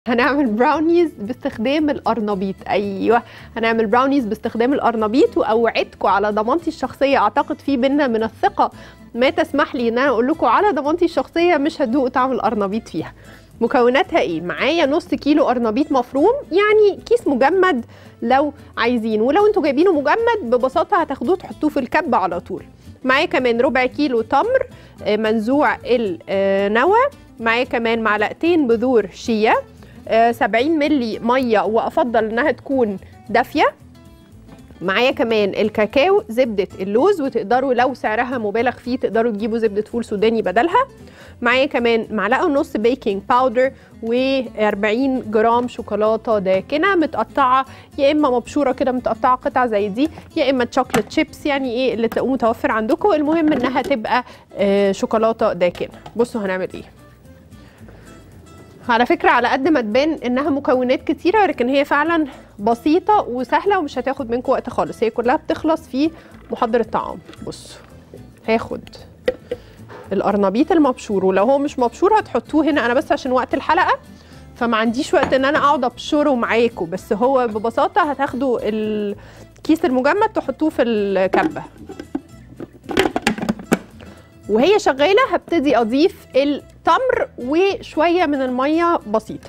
هنعمل براونيز باستخدام القرنبيط ايوه هنعمل براونيز باستخدام القرنبيط واوعدكم على ضمانتي الشخصيه اعتقد في بينا من الثقه ما تسمح لي ان انا اقول لكم على ضمانتي الشخصيه مش هتدوقوا طعم القرنبيط فيها مكوناتها ايه معايا نص كيلو قرنبيط مفروم يعني كيس مجمد لو عايزين ولو انتوا جايبينه مجمد ببساطه هتاخدوه تحطوه في الكب على طول معايا كمان ربع كيلو تمر آه، منزوع النوى معايا كمان معلقتين بذور شيا آه، 70 ملي ميه وافضل انها تكون دافيه معايا كمان الكاكاو زبده اللوز وتقدروا لو سعرها مبالغ فيه تقدروا تجيبوا زبده فول سوداني بدلها معايا كمان معلقه ونص بيكنج باودر و40 جرام شوكولاته داكنه متقطعه يا اما مبشوره كده متقطعه قطع زي دي يا اما تشوكلت شيبس يعني ايه اللي تلاقوه متوفر عندكم المهم انها تبقى آه، شوكولاته داكنه بصوا هنعمل ايه على فكرة على قد ما تبان انها مكونات كتيرة لكن هي فعلا بسيطة وسهلة ومش هتاخد منكم وقت خالص هي كلها بتخلص في محضر الطعام بصوا هاخد القرنبيط المبشور ولو هو مش مبشور هتحطوه هنا انا بس عشان وقت الحلقة فما عنديش وقت ان انا اقعد ابشره معاكم بس هو ببساطة هتاخدوا الكيس المجمد تحطوه في الكبة وهي شغاله هبتدي اضيف التمر وشويه من الميه بسيطه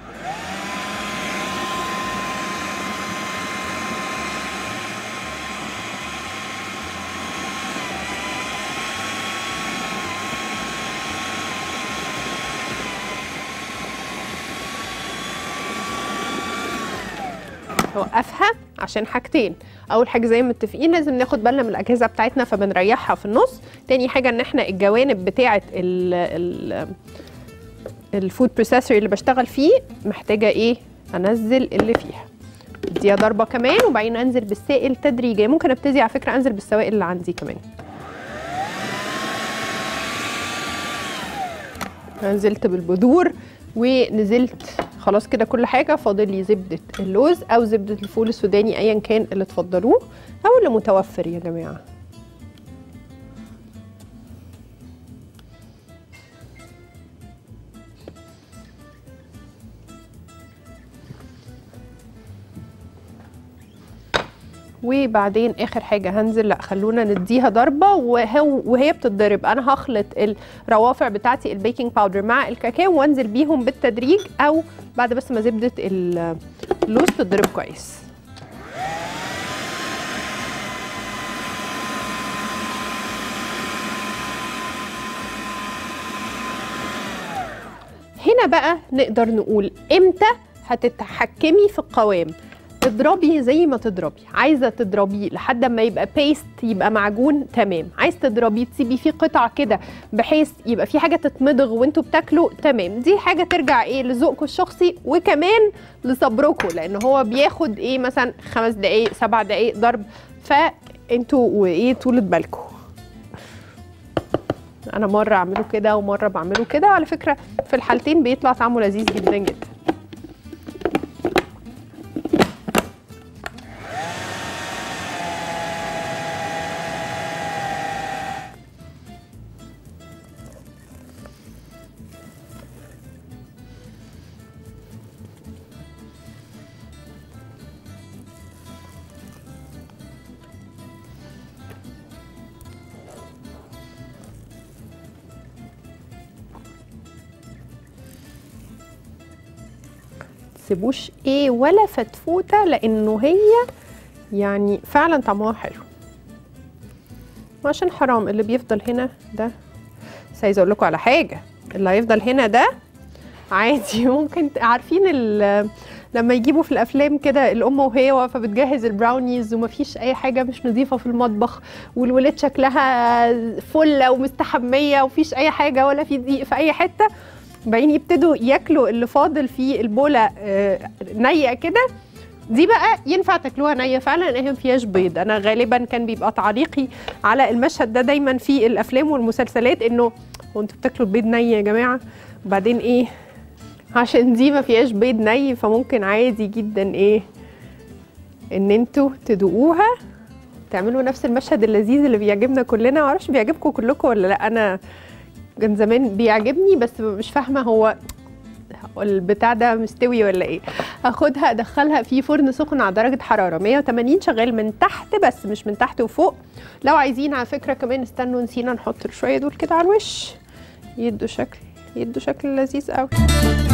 اوقفها عشان حاجتين اول حاجه زي ما متفقين لازم ناخد بالنا من الاجهزه بتاعتنا فبنريحها في النص تاني حاجه ان احنا الجوانب بتاعه ال ال الفود بروسيسور اللي بشتغل فيه محتاجه ايه انزل اللي فيها اديها ضربه كمان وبعدين انزل بالسائل تدريجيا ممكن ابتدي على فكره انزل بالسوائل اللي عندي كمان نزلت بالبذور ونزلت خلاص كده كل حاجه فاضل لي زبده اللوز او زبده الفول السوداني ايا كان اللي تفضلوه او اللي متوفر يا جماعه وبعدين اخر حاجه هنزل لا خلونا نديها ضربه وهو وهي بتتضرب انا هخلط الروافع بتاعتي البيكنج باودر مع الكاكاو وانزل بيهم بالتدريج او بعد بس ما زبده اللوز تتضرب كويس هنا بقى نقدر نقول امتى هتتحكمي في القوام اضربي زي ما تضربي عايزه تضربيه لحد ما يبقى بيست يبقى معجون تمام عايز تضربيه تسيبي فيه قطع كده بحيث يبقى في حاجه تتمضغ وانتوا بتاكلوا تمام دي حاجه ترجع ايه لذوقكم الشخصي وكمان لصبركم لان هو بياخد ايه مثلا خمس دقائق سبع دقائق ضرب فانتوا وايه طولة بالكم انا مره اعمله كده ومره بعمله كده على فكره في الحالتين بيطلع طعمه لذيذ جدا جدا تسيبوش ايه ولا فتفوته لانه هي يعني فعلا طعمها حلو عشان حرام اللي بيفضل هنا ده بس عايزه اقول لكم على حاجه اللي هيفضل هنا ده عادي ممكن عارفين ال- لما يجيبوا في الافلام كده الام وهي واقفه بتجهز البراونيز ومفيش اي حاجه مش نظيفه في المطبخ والولاد شكلها فله ومستحميه ومفيش اي حاجه ولا في دقيق في اي حته بعدين يبتدوا ياكلوا اللي فاضل في البوله آه، نيه كده دي بقى ينفع تاكلوها نيه فعلا لان هي ما فيهاش بيض انا غالبا كان بيبقى تعليقي على المشهد ده دايما في الافلام والمسلسلات انه هو انتوا بتاكلوا البيض ني يا جماعه وبعدين ايه عشان دي ما فيهاش بيض ني فممكن عادي جدا ايه ان انتوا تدوقوها تعملوا نفس المشهد اللذيذ اللي بيعجبنا كلنا معرفش بيعجبكم كلكم ولا لا انا كان زمان بيعجبني بس مش فاهمه هو البتاع ده مستوي ولا ايه اخدها ادخلها في فرن سخن على درجه حراره 180 شغال من تحت بس مش من تحت وفوق لو عايزين على فكره كمان استنوا نسينا نحط شويه دول كده على الوش يدوا شكل يدوا شكل لذيذ قوي